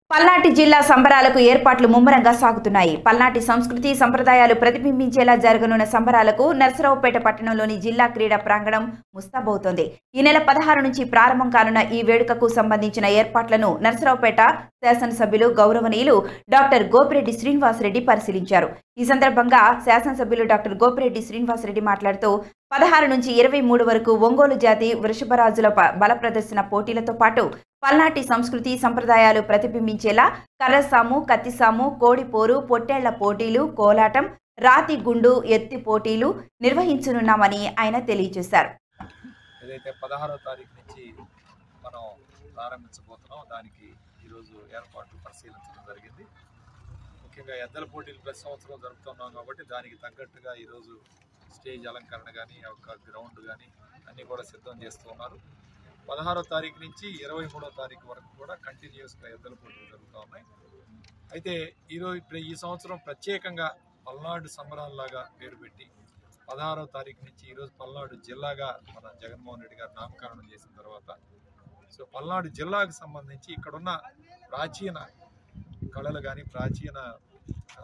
పల్నాటి జిల్లా సంబరాలకు ఏర్పాట్లు ముమ్మరంగా సాగుతున్నాయి పల్నాటి సంస్కృతి సంప్రదాయాలు ప్రతిబింబించేలా జరగనున్న సంబరాలకు నర్సరావుపేట పట్టణంలోని జిల్లా క్రీడా ప్రాంగణం ముస్తాబవుతోంది ఈ నెల పదహారు నుంచి ప్రారంభం కానున్న ఈ వేడుకకు సంబంధించిన ఏర్పాట్లను నర్సరావుపేట శాసనసభ్యులు గౌరవనీయులు డాక్టర్ గోపిరెడ్డి శ్రీనివాసరెడ్డి పరిశీలించారు ఈ సందర్భంగా శాసనసభ్యులు డాక్టర్ గోపిరెడ్డి శ్రీనివాసరెడ్డి మాట్లాడుతూ పదహారు నుంచి ఇరవై మూడు వరకు ఒంగోలు జాతి వృషభరాజుల ప- బల ప్రదర్శన పోటీలతో పాటు పల్నాటి సంస్కృతి సంప్రదాయాలు ప్రతిబింబించేలా కర్రసాము కత్తిసాము కోడిపోరు పొట్టేళ్ల పోటీలు కోలాటం రాతి గుండు ఎత్తి పోటీలు నిర్వహించనున్నామని ఆయన తెలియజేశారు ఏదైతే పదహారో తారీఖు నుంచి మనం ప్రారంభించబోతున్నాం దానికి ఈరోజు ఏర్పాట్లు పరిశీలించడం జరిగింది ముఖ్యంగా ఎద్దల పోటీలు ప్రతి సంవత్సరం జరుపుతున్నాం కాబట్టి దానికి తగ్గట్టుగా ఈరోజు స్టేజ్ అలంకరణ కానీ ఆ యొక్క గ్రౌండ్ కానీ అన్నీ కూడా సిద్ధం చేస్తూ ఉన్నారు పదహారో తారీఖు నుంచి ఇరవై మూడో తారీఖు వరకు కూడా కంటిన్యూస్గా ఎద్దల పోటీలు జరుగుతూ ఉన్నాయి అయితే ఈరోజు ఇప్పుడు ఈ సంవత్సరం ప్రత్యేకంగా పల్నాడు సంబరాల్లాగా పేరు పెట్టి పదహారవ తారీఖు నుంచి ఈరోజు పల్నాడు జిల్లాగా మన జగన్మోహన్ రెడ్డి గారు నామకరణం చేసిన తర్వాత సో పల్నాడు జిల్లాకు సంబంధించి ఇక్కడున్న ప్రాచీన కళలు కానీ ప్రాచీన ఆ,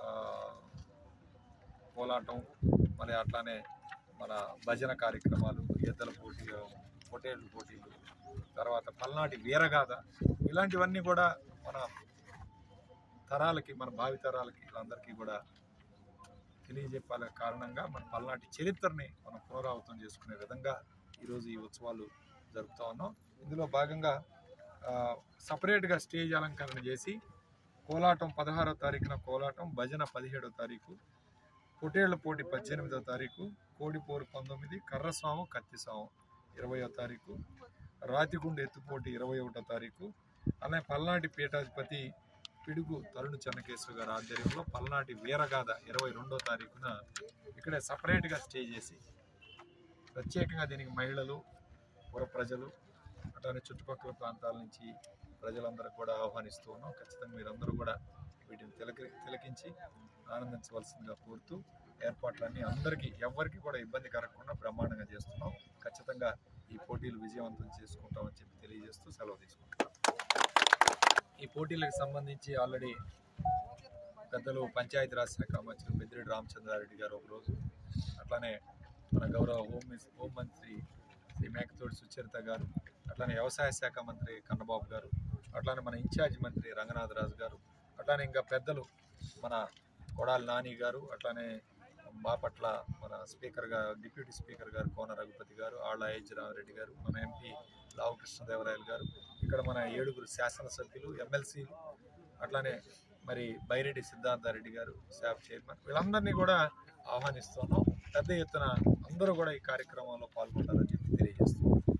కోలాటం మరి అట్లానే మన భజన కార్యక్రమాలు ఎద్దల పోటీలు పొటేళ్ళు పోటీలు తర్వాత పల్నాటి వీరగాథ ఇలాంటివన్నీ కూడా మన తరాలకి మన భావి తరాలకి వీళ్ళందరికీ కూడా తెలియజెప్పాల కారణంగా మన పల్నాటి చరిత్రని మనం పునరావృతం చేసుకునే విధంగా ఈరోజు ఈ ఉత్సవాలు జరుపుతా ఉన్నాం ఇందులో భాగంగా ఆ, సపరేట్గా స్టేజ్ అలంకరణ చేసి కోలాటం పదహారో తారీఖున కోలాటం భజన పదిహేడో తారీఖు పొటేళ్ల పోటీ పద్దెనిమిదో తారీఖు కోడిపోరు పంతొమ్మిది కర్రస్వాము కత్తిస్వాము ఇరవయో తారీఖు రాతిగుండు ఎత్తుపోటీ ఇరవై ఒకటో తారీఖు అలానే పల్నాటి పీఠాధిపతి పిడుగు తరుణ్ చెన్నకేశ్వర గారి ఆధ్వర్యంలో పల్నాటి వీరగాథ ఇరవై రెండో తారీఖున ఇక్కడే సపరేట్గా స్టే చేసి ప్రత్యేకంగా దీనికి మహిళలు పుర ప్రజలు అట్లానే చుట్టుపక్కల ప్రాంతాల నుంచి ప్రజలందరూ కూడా ఆహ్వానిస్తూ ఉన్నాం ఖచ్చితంగా మీరందరూ కూడా వీటిని తిలకి తిలకించి ఆనందించవలసిందిగా కోరుతూ ఏర్పాట్లన్నీ అందరికీ ఎవరికి కూడా ఇబ్బంది కలగకుండా బ్రహ్మాండంగా చేస్తున్నాం ఖచ్చితంగా ఈ పోటీలు విజయవంతం చేసుకుంటామని చెప్పి తెలియజేస్తూ సెలవు తీసుకుంటాం ఈ పోటీలకు సంబంధించి ఆల్రెడీ పెద్దలు పంచాయతీరాజ్ శాఖ మంత్రి పెద్దిరెడ్డి రామచంద్రారెడ్డి గారు ఒకరోజు అట్లానే మన గౌరవ హోం మిస్- హోం మంత్రి శ్రీ మేకతోటి సుచరిత గారు అట్లానే వ్యవసాయ శాఖ మంత్రి కన్నబాబు గారు అట్లానే మన ఇన్ఛార్జ్ మంత్రి రంగనాథరాజు గారు అట్లానే ఇంకా పెద్దలు మన కొడాలి నాని గారు అట్లానే బాపట్ల మన స్పీకర్ గారు డిప్యూటీ స్పీకర్ గారు కోన రఘుపతి గారు ఆళ్ళ ఐజ్ రామరెడ్డి గారు మన ఎంపీ లావు కృష్ణదేవరాయలు గారు ఇక్కడ మన ఏడుగురు శాసనసభ్యులు ఎమ్మెల్సీలు అట్లానే మరి బైరెడ్డి సిద్ధార్థారెడ్డి గారు శాప్ చైర్మన్ వీళ్ళందరినీ కూడా ఆహ్వానిస్తున్నాం పెద్ద ఎత్తున అందరూ కూడా ఈ కార్యక్రమంలో పాల్గొంటారని చెప్పి తెలియజేస్తున్నాం